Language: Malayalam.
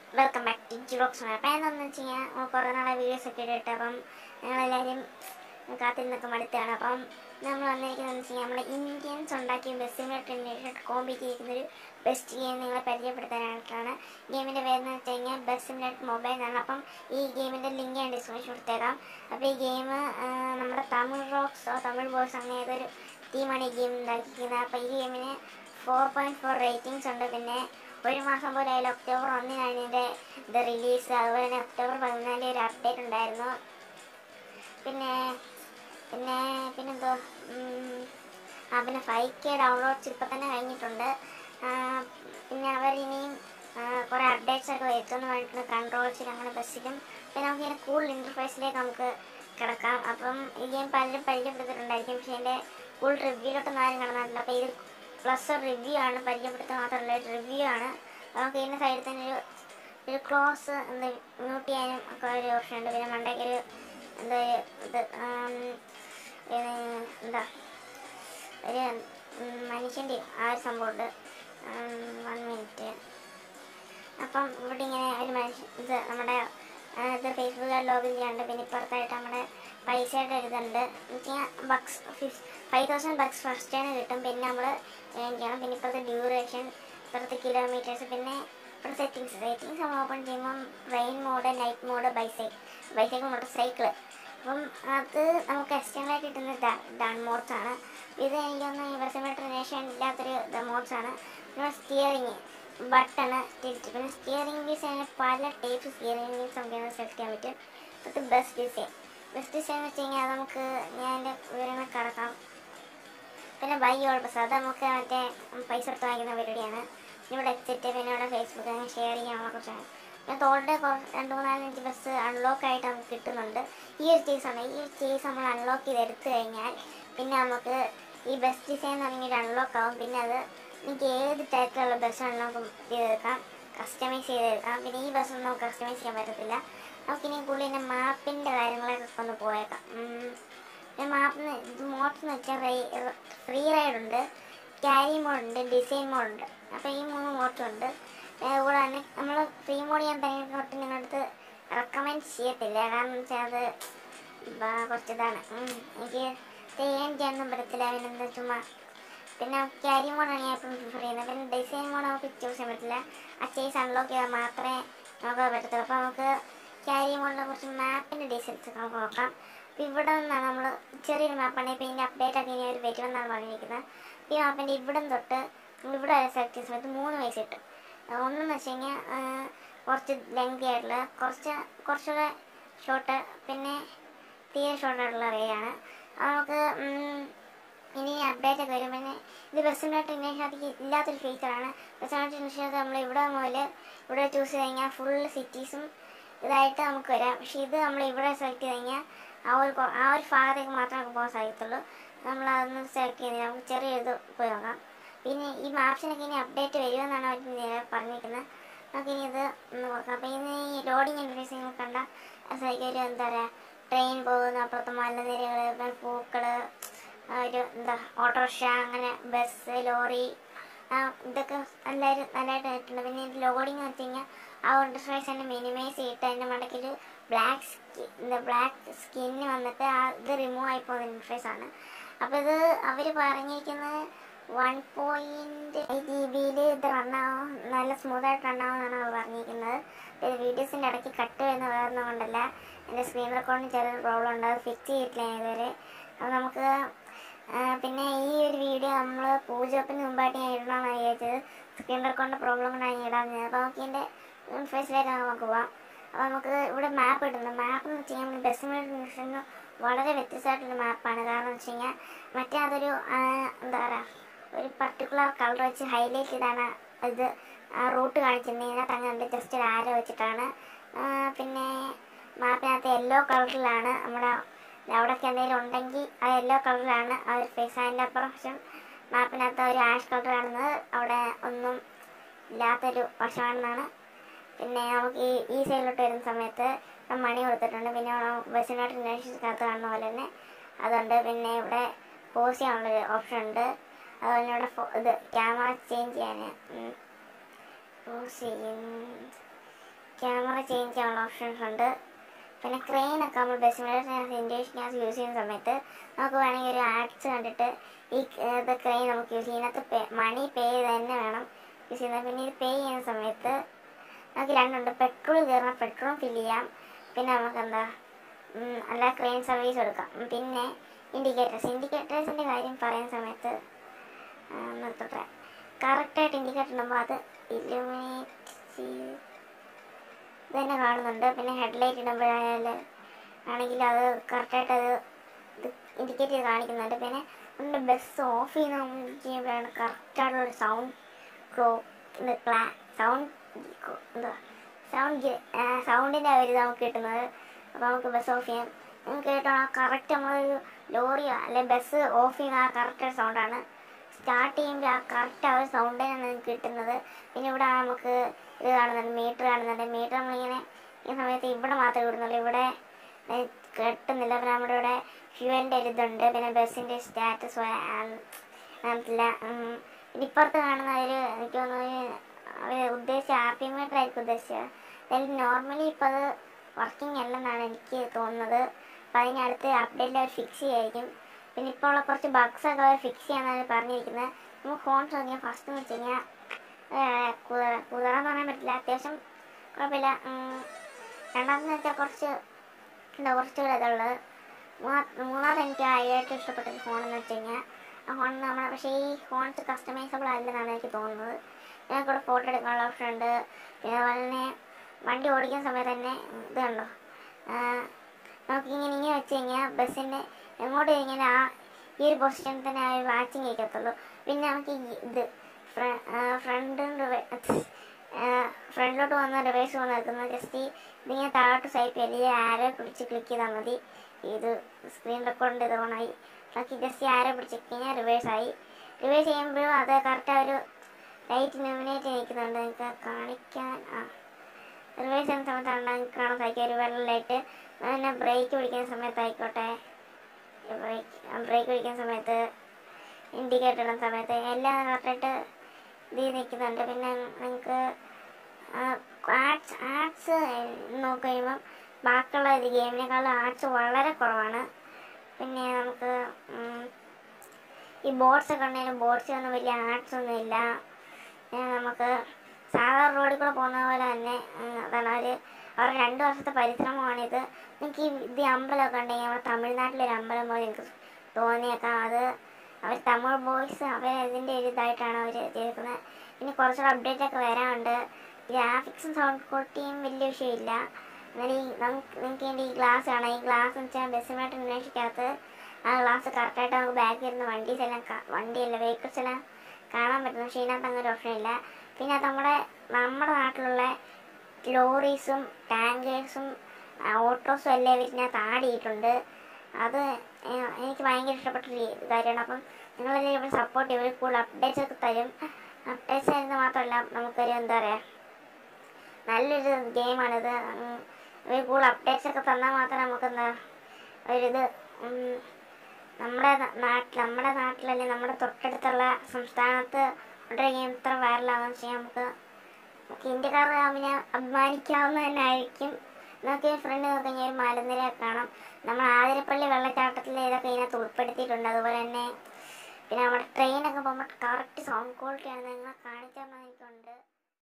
വെൽക്കം ബാക്ക് ടു ജിറോക്സ് അപ്പം എന്താണെന്ന് വെച്ച് കഴിഞ്ഞാൽ നമ്മൾ കുറേ നാളെ വീഡിയോസ് ഒക്കെ ഇട്ടിട്ട് അപ്പം ഞങ്ങളെല്ലാവരും കാത്തിരുന്നൊക്കെ മടുത്താണ് അപ്പം നമ്മൾ വന്നിരിക്കുന്നതെന്ന് വെച്ച് കഴിഞ്ഞാൽ നമ്മുടെ ഇന്ത്യൻസ് ഉണ്ടാക്കിയ ബെസ്റ്റ് ട്രെൻഡേഷൻ കോമ്പീറ്റ് ചെയ്തിരിക്കുന്നൊരു ബെസ്റ്റ് ഗെയിം നിങ്ങളെ പരിചയപ്പെടുത്താനായിട്ടാണ് ഗെയിമിൻ്റെ പേരെന്ന് വെച്ച് കഴിഞ്ഞാൽ ബെസ്റ്റ് മിനറ്റ് മൊബൈൽ എന്നാണ് അപ്പം ഈ ഗെയിമിൻ്റെ ലിങ്ക് ഞാൻ ഡിസ്ക്രിപ്ഷൻ കൊടുത്തേക്കാം അപ്പോൾ ഈ ഗെയിം നമ്മുടെ തമിഴ് റോക്സോ തമിഴ് ബോയ്സ് അങ്ങനെ ഏതൊരു ടീമാണ് ഈ ഗെയിം ഉണ്ടാക്കിയിരിക്കുന്നത് അപ്പോൾ ഈ ഗെയിമിന് ഫോർ പോയിൻറ്റ് ഫോർ റേറ്റിംഗ്സ് ഉണ്ട് പിന്നെ ഒരു മാസം പോലെ ആയാലും ഒക്ടോബർ ഒന്നിനാണ് ഇതിൻ്റെ ഇത് റിലീസ് അതുപോലെ തന്നെ ഒക്ടോബർ പതിനാലിന് ഒരു അപ്ഡേറ്റ് ഉണ്ടായിരുന്നു പിന്നെ പിന്നെ പിന്നെന്തോ ഉം, ആ പിന്നെ ഫൈവ് കെ ഡൗൺലോഡ്സ് ഇപ്പം തന്നെ കഴിഞ്ഞിട്ടുണ്ട് ആ, പിന്നെ അവർ ഇനിയും ആ, കുറേ അപ്ഡേറ്റ്സ് ഒക്കെ വരുത്തുമെന്ന് പറഞ്ഞിട്ടുണ്ട് കൺട്രോൾസിൽ അങ്ങനെ ബസ്സിലും പിന്നെ നമുക്ക് ഇങ്ങനെ കൂടുതൽ ഇൻ്റർഫേസിലേക്ക് നമുക്ക് കിടക്കാം അപ്പം ഈ ഗെയിം പലരും പരിചയപ്പെടുത്തിയിട്ടുണ്ടായിരിക്കും പക്ഷേ എൻ്റെ ഫുൾ റിവ്യൂലോട്ടൊന്നും ആരും കാണുന്നില്ല അപ്പോൾ ഇത് പ്ലസ് ഒരു റിവ്യൂ ആണ് പരിചയപ്പെടുത്താൻ മാത്രമല്ല ഒരു റിവ്യൂ ആണ് നമുക്ക് ഇതിൻ്റെ സൈഡിൽ തന്നെ ഒരു ഒരു ക്ലോസ് എന്താ മ്യൂട്ട് ചെയ്യാനും ഒക്കെ ഒരു ഓപ്ഷൻ ഉണ്ട് പിന്നെ മണ്ടയ്ക്ക് ഒരു എന്താ ഇത് ആം, ഏത് എന്താ ഒരു ഉം, മനുഷ്യൻ്റെ ആ ഒരു സംഭവമുണ്ട് വൺ മിനിറ്റ് അപ്പം ഇവിടെ ഇങ്ങനെ ഒരു മനുഷ്യൻ ഇത് നമ്മുടെ ആ, ഇത് ഫേസ്ബുക്ക് ലോഗിൻ ചെയ്യാനുണ്ട് പിന്നെ ഇപ്പുറത്തായിട്ട് നമ്മുടെ പൈസയുടെ ഒരു ഇതുണ്ട് bucks five thousand bucks first time കിട്ടും പിന്നെ നമ്മൾ ഏൺ ചെയ്യണം പിന്നെ ഇപ്പോഴത്തെ ഡ്യൂറേഷൻ ഇപ്പോഴത്തെ കിലോമീറ്റേഴ്സ് പിന്നെ ഇവിടെ സെറ്റിങ്സ് സെറ്റിങ്സ് നമ്മൾ ഓപ്പൺ ചെയ്യുമ്പം rain mode night mode bicycle bicycle motorcycle അപ്പം അത് നമുക്ക് എക്സ്റ്റേണലായിട്ട് കിട്ടുന്ന ഡൺ മോഡ്സ് ആണ് ഇത് എനിക്കൊന്ന് വെർസിമേറ്ററിനേഷൻ ഇല്ലാത്തൊരു മോഡ്സ് ആണ് പിന്നെ സ്റ്റിയറിങ് ബട്ടണ് ടിൽറ്റ് പിന്നെ സ്റ്റിയറിംഗ് വീൽസ് അങ്ങനെ പല ടൈപ്പ് സ്റ്റിയറിംഗ് വീൽസ് നമുക്ക് സെലക്ട് ചെയ്യാൻ പറ്റും അത് ബെസ്റ്റ് ഡിസൈൻ ബെസ്റ്റ് ഡിസൈൻ എന്ന് വെച്ച് കഴിഞ്ഞാൽ അത് നമുക്ക് ഞാൻ എൻ്റെ വിവരങ്ങൾ കടക്കാം പിന്നെ ബൈ ഓൾ ബസ് അത് നമുക്ക് മറ്റേ പൈസ എടുത്ത് വാങ്ങിക്കുന്ന പരിപാടിയാണ് ഇവിടെ എക്സിറ്റ് പിന്നെ ഇവിടെ ഫേസ്ബുക്ക് അങ്ങനെ ഷെയർ ചെയ്യാനുള്ള കുറച്ചാണ് പിന്നെ തോളുടെ രണ്ട് മൂന്നാലഞ്ച് ബസ് അൺലോക്ക് ആയിട്ട് നമുക്ക് കിട്ടുന്നുണ്ട് ഈ ഒരു ചേസാണ് ഈ ഒരു ചേസ് നമ്മൾ അൺലോക്ക് ചെയ്ത് എടുത്തു കഴിഞ്ഞാൽ പിന്നെ നമുക്ക് ഈ ബസ് ഡിസൈൻ എന്ന് പറഞ്ഞാൽ അൺലോക്ക് ആവും പിന്നെ അത് എനിക്ക് ഏത് ടൈപ്പിലുള്ള ബസ് അൺലോക്ക് ചെയ്തെടുക്കാം കസ്റ്റമൈസ് ചെയ്തെടുക്കാം പിന്നെ ഈ ബസ്സൊന്നും നമുക്ക് കസ്റ്റമൈസ് ചെയ്യാൻ പറ്റത്തില്ല നമുക്കിനി കൂടുതൽ മാപ്പിൻ്റെ കാര്യങ്ങളൊക്കെ ഒന്ന് പോയേക്കാം ഉം. പിന്നെ മാപ്പിന് ഇത് മോഡ്സ് എന്ന് വെച്ചാൽ ഫ്രീ റൈഡ് ഉണ്ട് ക്യാരി മോഡ് ഉണ്ട് ഡിസൈൻ മോഡ് ഉണ്ട് അപ്പോൾ ഈ മൂന്ന് മോഡ്സ് ഉണ്ട് പിന്നെ കൂടാതെ നമ്മൾ ഫ്രീ മോഡ് ചെയ്യാൻ തുടങ്ങിയിട്ട് നിങ്ങളുടെ അടുത്ത് റെക്കമെൻഡ് ചെയ്യത്തില്ല കാരണം എന്ന് വെച്ചാൽ അത് ബ- കുറച്ച് ഇതാണ് ഉം. എനിക്ക് ചെയ്യാൻ ചെയ്യാനൊന്നും പറ്റത്തില്ല പിന്നെന്താ ചുമ്മാ പിന്നെ ക്യാരി മോഡാണ് ഞാൻ എപ്പോഴും പ്രിഫർ ചെയ്യുന്നത് പിന്നെ ഡിസൈൻ മോഡ് നമുക്ക് ചൂസ് ചെയ്യാൻ പറ്റില്ല ആ ചേസ് അൺലോക്ക് ചെയ്താൽ മാത്രമേ നമുക്ക് അത് പറ്റത്തുള്ളൂ അപ്പോൾ നമുക്ക് ക്യാരി മോഡിലെ കുറച്ച് മാപ്പിൻ്റെ ഡിസൈൻസ് നമുക്ക് നോക്കാം അപ്പോൾ ഇവിടെ നിന്നാണ് നമ്മൾ ചെറിയൊരു മാപ്പാണ് ഇപ്പോൾ ഇതിൻ്റെ അപ്ഡേറ്റ് ഒക്കെ ഇനി അവർ വരുമെന്നാണ് പറഞ്ഞിരിക്കുന്നത് ഈ മാപ്പിൻ്റെ ഇവിടെ നിന്ന് തൊട്ട് നമ്മൾ ഇവിടെ വരെ സെലക്ട് ചെയ്യുന്ന സമയത്ത് മൂന്ന് വയസ്സ് കിട്ടും ആ, ഒന്നെന്ന് വെച്ച് കഴിഞ്ഞാൽ ആ, കുറച്ച് ലെങ്തി ആയിട്ടുള്ള കുറച്ച് കുറച്ചുകൂടെ ഷോർട്ട് പിന്നെ തീരെ ഷോർട്ട് ആയിട്ടുള്ള വേ ആണ് അത് നമുക്ക് ഉം, ഇനി അപ്ഡേറ്റ് ഒക്കെ വരും പിന്നെ ഇത് ബസ്സിനായിട്ട് ഇൻഡേഷനകത്തേക്ക് ഇല്ലാത്തൊരു ഫീച്ചറാണ് ബസ്സിനായിട്ട് ഇൻഡേഷനകത്ത് നമ്മൾ ഇവിടെ മുതൽ ഇവിടെ ചൂസ് ചെയ്ത് കഴിഞ്ഞാൽ ഫുൾ സിറ്റീസും ഇതായിട്ട് നമുക്ക് വരാം പക്ഷേ ഇത് നമ്മൾ ഇവിടെ സെലക്ട് ചെയ്ത് കഴിഞ്ഞാൽ ആ ഒരു കൊ- ആ ഒരു ഭാഗത്തേക്ക് മാത്രമേ നമുക്ക് പോകാൻ സാധിക്കത്തുള്ളൂ നമ്മൾ അതൊന്ന് സെലക്ട് ചെയ്ത് നമുക്ക് ചെറിയ ഇത് പോയി നോക്കാം പിന്നെ ഈ മാപ്സിനൊക്കെ ഇനി അപ്ഡേറ്റ് വരുമെന്നാണ് അവർ നേരെ പറഞ്ഞിരിക്കുന്നത് നമുക്കിനി ഇത് ഒന്ന് നോക്കാം അപ്പോൾ ഇനി ഈ ലോഡിങ് ഇൻ്റർഫേസ് നിങ്ങൾ കണ്ട സൈക്കിൾ ഒരു എന്താ പറയുക ട്രെയിൻ പോകുന്ന അപ്പുറത്ത് മലനിരകൾ പൂക്കൾ ഒരു എന്താ ഓട്ടോറിക്ഷ അങ്ങനെ ബസ് ലോറി ആ, ഇതൊക്കെ എല്ലാവരും നല്ലതായിട്ട് ആയിട്ടുണ്ട് പിന്നെ ഇത് ലോഡിങ് വെച്ച് കഴിഞ്ഞാൽ ആ ഇൻ്റർഫേസ് തന്നെ മിനിമൈസ് ചെയ്തിട്ട് അതിൻ്റെ മണ്ടയ്ക്ക് ഒരു ബ്ലാക്ക് സ്കി എന്താ ബ്ലാക്ക് സ്കിന്ന് വന്നിട്ട് ആ ഇത് റിമൂവ് ആയി പോകുന്ന ഇൻ്റർഫേസ് ആണ് അപ്പോൾ ഇത് അവർ പറഞ്ഞിരിക്കുന്നത് വൺ പോയിൻറ്റ് എയ്റ്റ് ജി ബിയിൽ ഇത് റണ്ണാവും നല്ല സ്മൂത്തായിട്ട് റണ്ണാവും എന്നാണ് അവർ പറഞ്ഞിരിക്കുന്നത് ഇത് വീഡിയോസിൻ്റെ ഇടയ്ക്ക് കട്ട് വരുന്ന വേറൊന്നും കൊണ്ടല്ല എൻ്റെ സ്ക്രീൻ റെക്കോർഡിന് ചെറിയൊരു പ്രോബ്ലം ഉണ്ട് അത് ഫിക്സ് ചെയ്തിട്ടില്ല ഞാൻ ഇതുവരെ അപ്പോൾ നമുക്ക് ആ, പിന്നെ ഈ ഒരു വീഡിയോ നമ്മൾ പൂജപ്പിന് മുമ്പായിട്ട് ഞാൻ ഇടണമെന്നാണ് വിചാരിച്ചത് സ്ക്രീൻ റെക്കോർഡിൻ്റെ പ്രോബ്ലം കൊണ്ടാണ് ഞാൻ ഇടാൻ അപ്പോൾ നമുക്ക് ഇതിൻ്റെ ഫേസിലേക്ക് നമുക്ക് പോവാം അപ്പോൾ നമുക്ക് ഇവിടെ മാപ്പ് ഇടുന്നു മാപ്പ് എന്ന് വെച്ച് കഴിഞ്ഞാൽ ബസ് വളരെ വ്യത്യസ്തമായിട്ടുള്ള മാപ്പാണ് കാരണം എന്ന് വെച്ച് കഴിഞ്ഞാൽ മറ്റേ അതൊരു ആ, എന്താ പറയുക ഒരു പർട്ടിക്കുലർ കളർ വെച്ച് ഹൈലൈറ്റ് ചെയ്താണ് ഇത് ആ റൂട്ട് കാണിച്ചിരുന്നത് ഇതിനകത്ത് അങ്ങനെ ജസ്റ്റ് ഒരു ആരോ വെച്ചിട്ടാണ് ആ, പിന്നെ മാപ്പിനകത്ത് യെല്ലോ കളറിലാണ് നമ്മുടെ അവിടെയൊക്കെ എന്തെങ്കിലും ഉണ്ടെങ്കിൽ ആ യെല്ലോ കളറിലാണ് ആ ഒരു ഫേസ് അതിൻ്റെ അപ്പുറം പക്ഷെ മാപ്പിനകത്ത് ഒരു ആഷ് കളർ കാണുന്നത് അവിടെ ഒന്നും ഇല്ലാത്തൊരു വശമാണെന്നാണ് പിന്നെ നമുക്ക് ഈ ഈ സൈഡിലോട്ട് വരുന്ന സമയത്ത് ഇവിടെ മണി കൊടുത്തിട്ടുണ്ട് പിന്നെ ബസ്സിനോട്ട് ഇൻഡസ്ട്രീസിനകത്ത് കാണുന്ന പോലെ തന്നെ അതുണ്ട് പിന്നെ ഇവിടെ പോസ് ചെയ്യാനുള്ളൊരു ഓപ്ഷൻ ഉണ്ട് അതുപോലെ തന്നെ ഇവിടെ ഫോ- ഇത് ക്യാമറ ചേഞ്ച് ചെയ്യാൻ പോസ് ചെയ്യും ക്യാമറ ചേഞ്ച് ചെയ്യാനുള്ള ഓപ്ഷൻസ് ഉണ്ട് പിന്നെ ക്രെയിൻ ഒക്കെ നമ്മൾ ബസ് ഇൻഡേഷൻ ഗ്യാസ് യൂസ് ചെയ്യുന്ന സമയത്ത് നമുക്ക് വേണമെങ്കിൽ ഒരു ആഡ്സ് കണ്ടിട്ട് ഈ ഇത് ക്രെയിൻ നമുക്ക് യൂസ് ചെയ്യുന്നതിനകത്ത് പേ മണി പേ ചെയ്ത് തന്നെ വേണം യൂസ് ചെയ്യുന്നത് പിന്നെ ഇത് പേ ചെയ്യുന്ന സമയത്ത് നമുക്ക് രണ്ടുണ്ട് പെട്രോൾ കയറണം പെട്രോൾ ഫില്ല് ചെയ്യാം പിന്നെ നമുക്ക് എന്താ ഉം, അല്ല ക്രെയിൻ സർവീസ് എടുക്കാം ഉം, പിന്നെ ഇൻഡിക്കേറ്റേഴ്സ് ഇൻഡിക്കേറ്റേഴ്സിൻ്റെ കാര്യം പറയുന്ന സമയത്ത് ആ, നിർത്തട്ടെ കറക്റ്റായിട്ട് ഇൻഡിക്കേറ്റർ ഇടുമ്പോൾ അത് ഇലുമിനേറ്റ് ചെയ്ത് ഇത് തന്നെ കാണുന്നുണ്ട് പിന്നെ ഹെഡ്ലൈറ്റ് ഇടുമ്പോഴായാൽ ആണെങ്കിൽ അത് കറക്റ്റായിട്ട് അത് ഇത് ഇൻഡിക്കേറ്റ് ചെയ്ത് കാണിക്കുന്നുണ്ട് പിന്നെ നമ്മുടെ ബസ് ഓഫ് ചെയ്യുന്ന ചെയ്യുമ്പോഴാണ് കറക്റ്റായിട്ടുള്ള ഒരു സൗണ്ട് ക്രോ ക്ലാ സൗണ്ട് എന്താ സൗണ്ട് സൗണ്ടിൻ്റെ ഒരു ഇത് നമുക്ക് കിട്ടുന്നത് അപ്പോൾ നമുക്ക് ബസ് ഓഫ് ചെയ്യാം നിങ്ങൾക്ക് കേട്ടോണം കറക്റ്റ് നമ്മളൊരു ലോറിയോ അല്ലെങ്കിൽ ബസ് ഓഫ് ചെയ്യുന്ന ആ കറക്റ്റ് സൗണ്ടാണ് സ്റ്റാർട്ട് ചെയ്യുമ്പോൾ ആ കറക്റ്റ് ആ ഒരു സൗണ്ട് തന്നെയാണ് നിങ്ങൾക്ക് കിട്ടുന്നത് പിന്നെ ഇവിടെ നമുക്ക് ഇത് കാണുന്നുണ്ട് മീറ്റർ കാണുന്നുണ്ട് മീറ്റർ നമ്മളിങ്ങനെ ഈ സമയത്ത് ഇവിടെ മാത്രമേ ഇടുന്നുള്ളൂ ഇവിടെ ഏ, കിട്ടുന്നില്ല പിന്നെ നമ്മുടെ ഇവിടെ ഫ്യൂവലിൻ്റെ ഒരു ഇതുണ്ട് പിന്നെ ബസ്സിൻ്റെ സ്റ്റാറ്റസ് അറിയത്തില്ല ഉം. പിന്നെ ഇപ്പുറത്ത് കാണുന്ന ഒരു എനിക്ക് തോന്നുന്നു അവർ ഉദ്ദേശിച്ച ആർ പി മീറ്റർ ആയിരിക്കും ഉദ്ദേശിച്ചത് അതായത് നോർമലി ഇപ്പോൾ അത് വർക്കിംഗ് അല്ലെന്നാണ് എനിക്ക് തോന്നുന്നത് അപ്പോൾ അതിനടുത്ത് അപ്ഡേറ്റിൽ അവർ ഫിക്സ് ചെയ്യായിരിക്കും പിന്നെ ഇപ്പോൾ ഉള്ള കുറച്ച് ബഗ്സ് ഒക്കെ അവർ ഫിക്സ് ചെയ്യാന്നാണ് പറഞ്ഞിരിക്കുന്നത് നമുക്ക് ഫോൺസ് നോക്കിയാൽ ഫസ്റ്റ് എന്ന് വെച്ച് കഴിഞ്ഞാൽ കുതിരാന്ന് പറയാൻ പറ്റില്ല അത്യാവശ്യം കുഴപ്പമില്ല ഉം. രണ്ടാമതെന്ന് വെച്ചാൽ കുറച്ച് എന്താ കുറച്ചുകൂടെ ഇതുള്ളത് മൂന്നാ- മൂന്നാമത് എനിക്ക് ഏറ്റവും ഇഷ്ടപ്പെട്ട ഫോൺ എന്ന് വെച്ച് കഴിഞ്ഞാൽ ആ ഫോൺ നമ്മുടെ പക്ഷേ ഈ ഫോൺസ് കസ്റ്റമൈസബിൾ അല്ലെന്നാണ് എനിക്ക് തോന്നുന്നത് ഇതിനൊക്കെ കൂടെ ഫോട്ടോ എടുക്കാനുള്ള ഓപ്ഷൻ ഉണ്ട് പിന്നെ അതുപോലെ തന്നെ വണ്ടി ഓടിക്കുന്ന സമയത്ത് തന്നെ ഇത് കണ്ടോ നമുക്ക് ഇങ്ങനെ ഇങ്ങനെ വെച്ച് കഴിഞ്ഞാൽ ബസ്സിൻ്റെ എങ്ങോട്ട് ഇങ്ങനെ ആ ഈ ഒരു പൊസിഷനിൽ തന്നെ ആ ഒരു വാച്ചിങ് ഇരിക്കത്തുള്ളൂ പിന്നെ നമുക്ക് ഈ ഇത് ഫ്രണ്ട് ഫ്രണ്ടിലോട്ട് വന്ന റിവേഴ്സ് വന്ന് നിൽക്കുന്നത് ജസ്റ്റ് ഇതിങ്ങനെ താഴോട്ട് സ്വൈപ്പ് ചെയ്ത് ആരോ പിടിച്ച് ക്ലിക്ക് ചെയ്താൽ മതി ഇത് സ്ക്രീൻ റെക്കോർഡിൻ്റെ ഇത് ഓണായി ബാക്കി ജസ്റ്റ് ആരോ പിടിച്ച് കഴിഞ്ഞാൽ റിവേഴ്സ് ആയി റിവേഴ്സ് ചെയ്യുമ്പോഴും അത് കറക്റ്റ് ആ ഒരു ലൈറ്റ് നോമിനേറ്റ് നിൽക്കുന്നുണ്ട് നിങ്ങൾക്ക് കാണിക്കാൻ ആ റിവേഴ്സ് ചെയ്യുന്ന സമയത്താണ് നിങ്ങൾക്ക് കാണാൻ സാധിക്കുക ഒരു വെള്ള ലൈറ്റ് പിന്നെ ബ്രേക്ക് പിടിക്കുന്ന സമയത്തായിക്കോട്ടെ ബ്രേക്ക് ബ്രേക്ക് പിടിക്കുന്ന സമയത്ത് ഇൻഡിക്കേറ്റർ ഇടുന്ന സമയത്ത് എല്ലാം കറക്റ്റായിട്ട് ഇത് നിൽക്കുന്നുണ്ട് പിന്നെ നിങ്ങൾക്ക് ആർട്സ് ആർട്സ് നോക്കി കഴിയുമ്പം ബാക്കിയുള്ള ഇത് ഗെയിമിനേക്കാളും ആർട്സ് വളരെ കുറവാണ് പിന്നെ നമുക്ക് ഉം, ഈ ബോർഡ്സ് ഒക്കെ ഉണ്ടെങ്കിലും ബോർഡ്സിലൊന്നും വലിയ ആർട്സ് ഒന്നും ഇല്ല പിന്നെ നമുക്ക് സാധാരണ റോഡിൽ കൂടെ പോകുന്ന പോലെ തന്നെ ഉം, അതാണ് അവർ അവർ രണ്ട് വർഷത്തെ പരിശ്രമമാണിത് നിങ്ങൾക്ക് ഈ ഇത് ഈ അമ്പലമൊക്കെ ഉണ്ടെങ്കിൽ നമ്മുടെ തമിഴ്നാട്ടിലൊരു അമ്പലം പോലെ എനിക്ക് തോന്നിയേക്കാം അത് അവർ തമിഴ് ബോയ്സ് അവർ ഇതിൻ്റെ ഒരു ഇതായിട്ടാണ് അവർ ചെയ്തിരിക്കുന്നത് ഇനി കുറച്ചുകൂടെ അപ്ഡേറ്റ് ഒക്കെ വരാനുണ്ട് ഗ്രാഫിക്സും സൗണ്ട് ക്വാളിറ്റിയും വലിയ വിഷയമില്ല എന്നാൽ ഈ നമുക്ക് നിങ്ങൾക്ക് വേണ്ടി ഈ ഗ്ലാസ് കാണാം ഈ ഗ്ലാസ് എന്ന് വെച്ചാൽ ബസ്സുമായിട്ട് അന്വേഷിക്കാത്ത ആ ഗ്ലാസ് കറക്റ്റായിട്ട് നമുക്ക് ബാക്കിൽ ഇരുന്ന് വണ്ടീസ് എല്ലാം കാ- വണ്ടിയല്ല വെഹിക്കിൾസ് എല്ലാം കാണാൻ പറ്റുന്നു പക്ഷേ ഇതിനകത്ത് അങ്ങനെ ഒരു ഓപ്ഷൻ ഇല്ല പിന്നെ അത് നമ്മുടെ നമ്മുടെ നാട്ടിലുള്ള ലോറീസും ടാങ്കേഴ്സും ഓട്ടോസും എല്ലാം ഇതിനകത്ത് ആടിയിട്ടുണ്ട് അത് എ- എനിക്ക് ഭയങ്കര ഇഷ്ടപ്പെട്ട ഒരു കാര്യമാണ് അപ്പം നിങ്ങളെല്ലാം ഇവിടെ സപ്പോർട്ട് ചെയ്യും ഇവർ കൂടുതൽ അപ്ഡേറ്റ്സ് ഒക്കെ തരും അപ്ഡേറ്റ്സ് തരുന്നത് മാത്രമല്ല നമുക്കൊരു എന്താ പറയുക നല്ലൊരു ഗെയിമാണിത് ഉം, ഇവർ കൂടുതൽ അപ്ഡേറ്റ്സ് ഒക്കെ തന്നാൽ മാത്രമേ നമുക്ക് എന്താ ഒരിത് ഉം, നമ്മുടെ നാട്ടിൽ നമ്മുടെ നാട്ടിലല്ലേ നമ്മുടെ തൊട്ടടുത്തുള്ള സംസ്ഥാനത്ത് ഒരു ഗെയിം ഇത്ര വൈറലാകുന്ന വെച്ചാൽ നമുക്ക് നമുക്ക് ഇന്ത്യക്കാരുടെ അവനെ അഭിമാനിക്കാവുന്ന തന്നെ ആയിരിക്കും നമുക്ക് ഫ്രണ്ട് നോക്കി കഴിഞ്ഞാൽ ഒരു മലനിര കാണാം നമ്മൾ ആതിരപ്പള്ളി വെള്ളച്ചാട്ടത്തിൽ ഇതൊക്കെ ഇതിനകത്ത് ഉൾപ്പെടുത്തിയിട്ടുണ്ട് അതുപോലെ തന്നെ പിന്നെ നമ്മുടെ ട്രെയിനൊക്കെ പോകുമ്പോൾ കറക്റ്റ് സൗണ്ട് ക്വാളിറ്റിയാണ് നിങ്ങൾ കാണിച്ചു തന്നാൽ എനിക്കുണ്ട്